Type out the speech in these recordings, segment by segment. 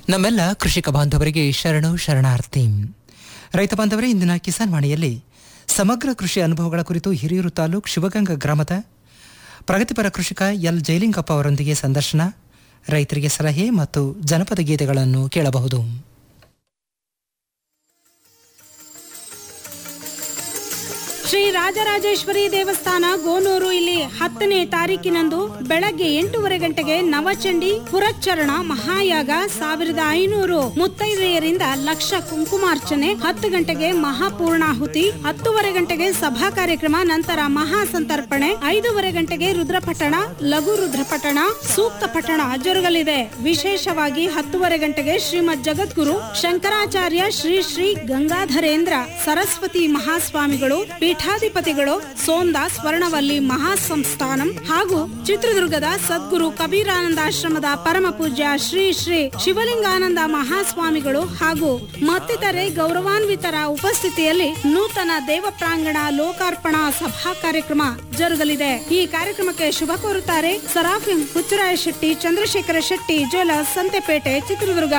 ನಮ್ಮೆಲ್ಲ ಕೃಷಿಕ ಬಾಂಧವರಿಗೆ ಶರಣು ಶರಣಾರ್ಥಿ ರೈತ ಬಾಂಧವರೇ ಇಂದಿನ ಕಿಸಾನ್ ವಾಣಿಯಲ್ಲಿ ಸಮಗ್ರ ಕೃಷಿ ಅನುಭವಗಳ ಕುರಿತು ಹಿರಿಯೂರು ತಾಲೂಕು ಶಿವಗಂಗಾ ಗ್ರಾಮದ ಪ್ರಗತಿಪರ ಕೃಷಿಕ ಎಲ್ ಜೈಲಿಂಗಪ್ಪ ಅವರೊಂದಿಗೆ ಸಂದರ್ಶನ ರೈತರಿಗೆ ಸಲಹೆ ಮತ್ತು ಜನಪದ ಗೀತೆಗಳನ್ನು ಕೇಳಬಹುದು ಶ್ರೀ ರಾಜರಾಜೇಶ್ವರಿ ದೇವಸ್ಥಾನ ಗೋನೂರು ಇಲ್ಲಿ ಹತ್ತನೇ ತಾರೀಕಿನಂದು ಬೆಳಗ್ಗೆ ಎಂಟೂವರೆ ಗಂಟೆಗೆ ನವಚಂಡಿ ಪುರಚ್ಚರಣ ಮಹಾಯಾಗ ಸಾವಿರದ ಐನೂರು ಮುತ್ತೈದೆಯರಿಂದ ಲಕ್ಷ ಕುಂಕುಮಾರ್ಚನೆ ಹತ್ತು ಗಂಟೆಗೆ ಮಹಾಪೂರ್ಣಾಹುತಿ ಹತ್ತುವರೆ ಗಂಟೆಗೆ ಸಭಾ ಕಾರ್ಯಕ್ರಮ ನಂತರ ಮಹಾ ಸಂತರ್ಪಣೆ ಐದೂವರೆ ಗಂಟೆಗೆ ರುದ್ರಪಠಣ ಲಘು ರುದ್ರಪಠಣ ಸೂಕ್ತ ಪಠಣ ಜರುಗಲಿದೆ ವಿಶೇಷವಾಗಿ ಹತ್ತುವರೆ ಗಂಟೆಗೆ ಶ್ರೀಮದ್ ಜಗದ್ಗುರು ಶಂಕರಾಚಾರ್ಯ ಶ್ರೀ ಶ್ರೀ ಗಂಗಾಧರೇಂದ್ರ ಸರಸ್ವತಿ ಮಹಾಸ್ವಾಮಿಗಳು ಪೀಠಾಧಿಪತಿಗಳು ಸೋಂದ ಸ್ವರ್ಣವಲ್ಲಿ ಮಹಾಸಂಸ್ಥಾನಂ ಹಾಗೂ ಚಿತ್ರದುರ್ಗದ ಸದ್ಗುರು ಕಬೀರಾನಂದಾಶ್ರಮದ ಪರಮ ಪೂಜ್ಯ ಶ್ರೀ ಶ್ರೀ ಶಿವಲಿಂಗಾನಂದ ಮಹಾಸ್ವಾಮಿಗಳು ಹಾಗೂ ಮತ್ತಿತರೆ ಗೌರವಾನ್ವಿತರ ಉಪಸ್ಥಿತಿಯಲ್ಲಿ ನೂತನ ದೇವ ಪ್ರಾಂಗಣ ಲೋಕಾರ್ಪಣಾ ಸಭಾ ಕಾರ್ಯಕ್ರಮ ಜರುಗಲಿದೆ ಈ ಕಾರ್ಯಕ್ರಮಕ್ಕೆ ಶುಭ ಕೋರುತ್ತಾರೆ ಸರಾಫಿಂ ಹುಚ್ಚರಾಯ ಶೆಟ್ಟಿ ಚಂದ್ರಶೇಖರ ಶೆಟ್ಟಿ ಜ್ಯುವೆಲರ್ಸ್ ಸಂತೆಪೇಟೆ ಚಿತ್ರದುರ್ಗ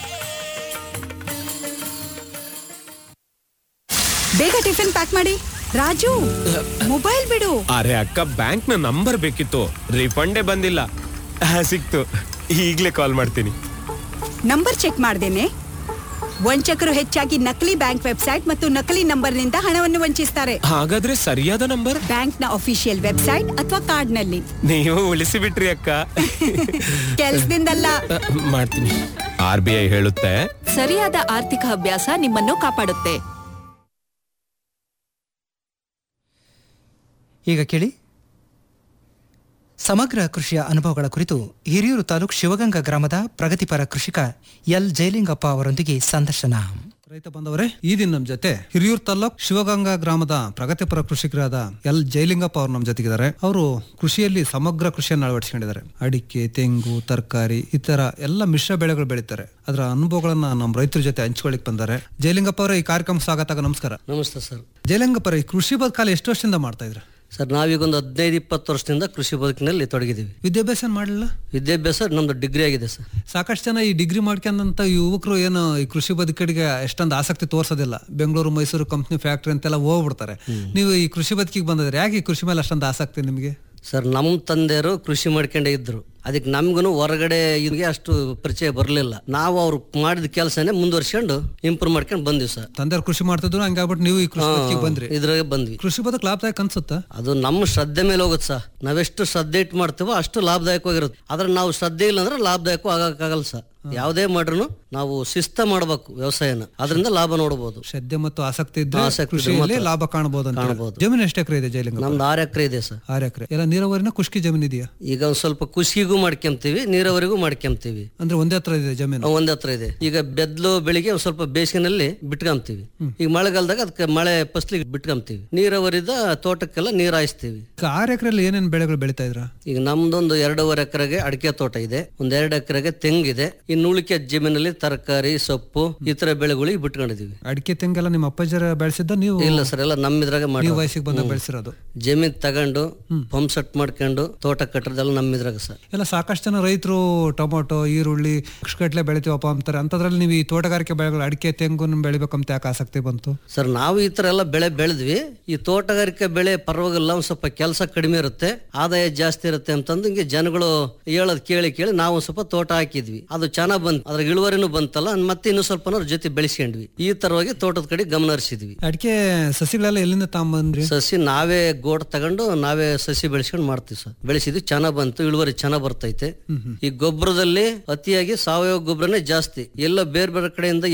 ಬೇಗ ಟಿಫಿನ್ ಪ್ಯಾಕ್ ಮಾಡಿ ರಾಜು ಮೊಬೈಲ್ ಬಿಡು ಅರೆ ಅಕ್ಕ ಬ್ಯಾಂಕ್ ನ ನಂಬರ್ ಬೇಕಿತ್ತು ರಿಫಂಡೇ ಬಂದಿಲ್ಲ ಆ, ಸಿಕ್ತು ಈಗ್ಲೇ ಕಾಲ್ ಮಾಡ್ತೀನಿ ನಂಬರ್ ಚೆಕ್ ಮಾಡ್ದೇನೆ ವಂಚಕರು ಹೆಚ್ಚಾಗಿ ನಕಲಿ ಬ್ಯಾಂಕ್ ವೆಬ್ಸೈಟ್ ಮತ್ತು ನಕಲಿ ನಂಬರ್ನಿಂದ ಹಣವನ್ನು ವಂಚಿಸ್ತಾರೆ ಹಾಗಾದ್ರೆ ಸರಿಯಾದ ನಂಬರ್ ಬ್ಯಾಂಕ್ನ ಅಫಿಷಿಯಲ್ ವೆಬ್ಸೈಟ್ ಅಥವಾ ಕಾರ್ಡ್ನಲ್ಲಿ ನೀವು ಉಳಿಸಿ ಬಿಟ್ರಿ ಅಕ್ಕ ಕೆಲ್ಸದಿಂದಲ್ಲ ಆ, ಮಾಡ್ತೀನಿ ಆರ್ ಬಿ ಐ ಹೇಳುತ್ತೆ ಸರಿಯಾದ ಆರ್ಥಿಕ ಅಭ್ಯಾಸ ನಿಮ್ಮನ್ನು ಕಾಪಾಡುತ್ತೆ ಈಗ ಕೇಳಿ ಸಮಗ್ರ ಕೃಷಿಯ ಅನುಭವಗಳ ಕುರಿತು ಹಿರಿಯೂರು ತಾಲೂಕು ಶಿವಗಂಗಾ ಗ್ರಾಮದ ಪ್ರಗತಿಪರ ಕೃಷಿಕ ಎಲ್ ಜಯಲಿಂಗಪ್ಪ ಅವರೊಂದಿಗೆ ಸಂದರ್ಶನ ರೈತ ಬಂದವರೇ ಈ ದಿನ ನಮ್ಮ ಜೊತೆ ಹಿರಿಯೂರ್ ತಾಲೂಕ್ ಶಿವಗಂಗಾ ಗ್ರಾಮದ ಪ್ರಗತಿಪರ ಕೃಷಿಕರಾದ ಎಲ್ ಜೈಲಿಂಗಪ್ಪ ಅವರು ನಮ್ಮ ಜೊತೆಗಿದ್ದಾರೆ ಅವರು ಕೃಷಿಯಲ್ಲಿ ಸಮಗ್ರ ಕೃಷಿಯನ್ನು ಅಳವಡಿಸಿಕೊಂಡಿದ್ದಾರೆ ಅಡಿಕೆ ತೆಂಗು ತರಕಾರಿ ಈ ತರ ಎಲ್ಲ ಮಿಶ್ರ ಬೆಳೆಗಳು ಬೆಳೀತಾರೆ ಅದರ ಅನುಭವಗಳನ್ನ ನಮ್ಮ ರೈತರ ಜೊತೆ ಹಂಚ್ಕೊಳ್ಳಿಕ್ ಬಂದ್ದಾರೆ ಜೈಲಿಂಗಪ್ಪ ಅವರ ಈ ಕಾರ್ಯಕ್ರಮ ಸ್ವಾಗತ ನಮಸ್ಕಾರ ನಮಸ್ತೆ ಸರ್ ಜೈಲಿಂಗಪ್ಪ ಅವರೇ, ಈ ಕೃಷಿ ಬದುಕಾಲ ಎಷ್ಟು ವರ್ಷದಿಂದ ಮಾಡ್ತಾ ಇದ್ರ ಸರ್ ನಾವೀಗ ಒಂದು ಹದಿನೈದು ಇಪ್ಪತ್ತು ವರ್ಷದಿಂದ ಕೃಷಿ ಬದುಕಿನಲ್ಲಿ ತೊಡಗಿದ್ದೀವಿ ವಿದ್ಯಾಭ್ಯಾಸ ಮಾಡಲಿಲ್ಲ ವಿದ್ಯಾಭ್ಯಾಸ ನಮ್ದು ಡಿಗ್ರಿ ಆಗಿದೆ ಸರ್ ಸಾಕಷ್ಟು ಜನ ಈ ಡಿಗ್ರಿ ಮಾಡ್ಕೊಂಡಂತ ಯುವಕರು ಏನು ಈ ಕೃಷಿ ಬದುಕಿಗೆ ಎಷ್ಟೊಂದು ಆಸಕ್ತಿ ತೋರ್ಸೋದಿಲ್ಲ ಬೆಂಗಳೂರು ಮೈಸೂರು ಕಂಪ್ನಿ ಫ್ಯಾಕ್ಟ್ರಿ ಅಂತೆಲ್ಲ ಹೋಗ್ಬಿಡ್ತಾರೆ ನೀವು ಈ ಕೃಷಿ ಬದುಕಿಗೆ ಬಂದಿದ್ರೆ ಯಾಕೆ ಈ ಕೃಷಿ ಮೇಲೆ ಅಷ್ಟೊಂದು ಆಸಕ್ತಿ ನಿಮಗೆ ಸರ್ ನಮ್ಮ ತಂದೆಯರು ಕೃಷಿ ಮಾಡ್ಕೊಂಡೇ ಇದ್ರು ಅದಕ್ಕೆ ನಮ್ಗೂ ಹೊರಗಡೆ ಇವ್ರಿಗೆ ಅಷ್ಟು ಪರಿಚಯ ಬರಲಿಲ್ಲ ನಾವು ಅವ್ರು ಮಾಡಿದ ಕೆಲಸನೇ ಮುಂದುವರ್ಸ್ಕೊಂಡು ಇಂಪ್ರೂವ್ ಮಾಡ್ಕೊಂಡು ಬಂದ್ವಿ ಸರ್ ತಂದೆಯವ್ರು ಕೃಷಿ ಮಾಡ್ತಿದ್ರು ಹಂಗಾಗ್ಬಿಟ್ಟು ನೀವು ಈ ಕೃಷಿ ಬದುಕಿಗೆ ಬಂದ್ರಿ ಇದ್ರಾಗೆ ಬಂದ್ವಿ ಕೃಷಿ ಬದುಕು ಲಾಭದಾಯಕ ಅನ್ಸುತ್ತಾ ಅದು ನಮ್ಮ ಶ್ರದ್ಧೆ ಮೇಲೆ ಹೋಗುತ್ತೆ ಸರ್ ನಾವೆಷ್ಟು ಶ್ರದ್ಧೆ ಇಟ್ಟು ಮಾಡ್ತೀವೋ ಅಷ್ಟು ಲಾಭದಾಯಕವಾಗಿರುತ್ತೆ ಆದ್ರೆ ನಾವು ಶ್ರದ್ಧೆ ಇಲ್ಲ ಅಂದ್ರೆ ಲಾಭದಾಯಕ ಆಗಕ್ಕಾಗಲ್ಲ ಸರ್ ಯಾವುದೇ ಮಾಡ್ರು ನಾವು ಶಿಸ್ತ ಮಾಡ್ಬೇಕು ವ್ಯವಸಾಯನ ಅದರಿಂದ ಲಾಭ ನೋಡಬಹುದು ಶ್ರದ್ಧೆ ಮತ್ತು ಆಸಕ್ತಿ ಇದ್ರೆ ಆಸಕ್ತಿ ಇದ್ರೆ ಕೃಷಿಯಲ್ಲಿ ಮಾತ್ರ. ಲಾಭ ಕಾಣಬಹುದು ಅಂತ ಕಾಣ್ಬೋದು. ಜಮೀನು ಎಷ್ಟು ಎಕರೆ ಇದೆ ಜೈಲಿಂಗ ನಮ್ದು ಆರು ಎಕರೆ ಇದೆ ಸರ್ ಆರು ಎಕರೆ ಎಲ್ಲ ನೀರಾವರಿನ ಖುಷ್ಕಿ ಜಮೀನು ಇದೆಯಾ ಈಗ ಒಂದ್ ಸ್ವಲ್ಪ ಕುಸಿಗೂ ಮಾಡ್ಕೊಂತೀವಿ ನೀರಾವರಿಗೂ ಮಾಡ್ಕೊಂತೀವಿ ಅಂದ್ರೆ ಒಂದೇ ಹತ್ರ ಇದೆ ಜಮೀನು ಒಂದ್ ಹತ್ರ ಇದೆ ಈಗ ಬೆದ್ಲು ಬೆಳಿಗ್ಗೆ ಒಂದ್ ಸ್ವಲ್ಪ ಬೇಸಿಗೆನಲ್ಲಿ ಬಿಟ್ಕೊಂತೀವಿ ಈಗ ಮಳೆಗಾಲದಾಗ ಅದಕ್ಕೆ ಮಳೆ ಫಸ್ಲಿಗೆ ಬಿಟ್ಕೊಂತೀವಿ ನೀರಾವರಿದ ತೋಟಕ್ಕೆಲ್ಲ ನೀರ್ ಹಾಯಿಸ್ತೀವಿ ಈಗ ಆರು ಎಕರೆಯಲ್ಲಿ ಏನೇನು ಬೆಳೆಗಳು ಬೆಳೀತಾ ಇದ್ರ ಈಗ ನಮ್ದೊಂದು ಎರಡೂವರೆ ಎಕರೆಗೆ ಅಡಿಕೆ ತೋಟ ಇದೆ ಒಂದ್ ಎರಡು ಎಕರೆಗೆ ತೆಂಗಿದೆ ಇನ್ನು ಉಳಿಕೆ ಜಮೀನಲ್ಲಿ ತರಕಾರಿ ಸೊಪ್ಪು ಈ ತರ ಬೆಳೆಗಳಿಗೆ ಬಿಟ್ಕೊಂಡಿದೀವಿ ಅಡಿಕೆ ತೆಂಗೆಲ್ಲ ನಿಮ್ಮ ಅಪ್ಪಾಜರ ಬೆಳೆಸಿದ್ದ ನೀವು ಇಲ್ಲ ಸರ್ ಎಲ್ಲ ನಮ್ಮಿದ್ರಾಗ ಮಾಡಿ ನೀವು ವಯಸ್ಸಿಗೆ ಬಂದಾಗ ಬೆಳೆಸಿರೋದು ಜಮೀನ್ ತಗೊಂಡು ಪಂಪ್ ಸೆಟ್ ಮಾಡ್ಕೊಂಡು ತೋಟ ಕಟ್ಟೋದೆಲ್ಲ ನಮ್ಮಿದ್ರಾಗ ಸರ್ ಎಲ್ಲ ಸಾಕಷ್ಟು ಜನ ರೈತರು ಟೊಮೊಟೊ ಈರುಳ್ಳಿ ಕಟ್ಲೆ ಬೆಳಿತೀವಪ್ಪ ಅಂತಾರೆ ಅಂತದ್ರಲ್ಲಿ ನೀವು ಈ ತೋಟಗಾರಿಕೆ ಬೆಳೆಗಳು ಅಡಿಕೆ ತೆಂಗು ಬೆಳಿಬೇಕಂತ ಯಾಕೆ ಆಸಕ್ತಿ ಬಂತು ಸರ್ ನಾವು ಈ ತರ ಎಲ್ಲ ಬೆಳೆ ಬೆಳೆದ್ವಿ ಈ ತೋಟಗಾರಿಕೆ ಬೆಳೆ ಪರವಾಗಿಲ್ಲ ಒಂದ್ ಸ್ವಲ್ಪ ಕೆಲಸ ಕಡಿಮೆ ಇರುತ್ತೆ ಆದಾಯ ಜಾಸ್ತಿ ಇರುತ್ತೆ ಅಂತಂದು ಹಿಂಗೆ ಜನಗಳು ಹೇಳೋದ್ ಕೇಳಿ ಕೇಳಿ ನಾವು ಒಂದ್ ಸ್ವಲ್ಪ ತೋಟ ಹಾಕಿದ್ವಿ ಅದು ಚೆನ್ನಾಗ್ ಬಂತು ಅದ್ರ ಇಳುವರಿನೂ ಬಂತಲ್ಲ ಮತ್ತೆ ಇನ್ನೂ ಸ್ವಲ್ಪ ಅವ್ರ ಜೊತೆ ಬೆಳೆಸ್ಕೊಂಡ್ವಿ ಈ ತರವಾಗಿ ತೋಟದ ಕಡೆ ಗಮನ ಹರಿಸಿದ್ವಿ ಅಡಿಕೆ ಸಸಿಗಳೆಲ್ಲ ಎಲ್ಲಿಂದ ತಗೊಂಬಂದ್ರಿ ಸಸಿ ನಾವೇ ಗೋಡ್ ತಗೊಂಡು ನಾವೇ ಸಸಿ ಬೆಳೆಸ್ಕೊಂಡು ಮಾಡ್ತೀವಿ ಸರ್ ಬೆಳೆಸಿದ್ವಿ ಚೆನ್ನಾಗ್ ಬಂತು ಇಳುವರಿ ಚೆನ್ನಾಗ್ ಬರ್ತೈತೆ ಈ ಗೊಬ್ಬರದಲ್ಲಿ ಅತಿಯಾಗಿ ಸಾವಯವ ಗೊಬ್ಬರನೇ ಜಾಸ್ತಿ ಎಲ್ಲ ಬೇರೆ ಬೇರೆ ಕಡೆಯಿಂದ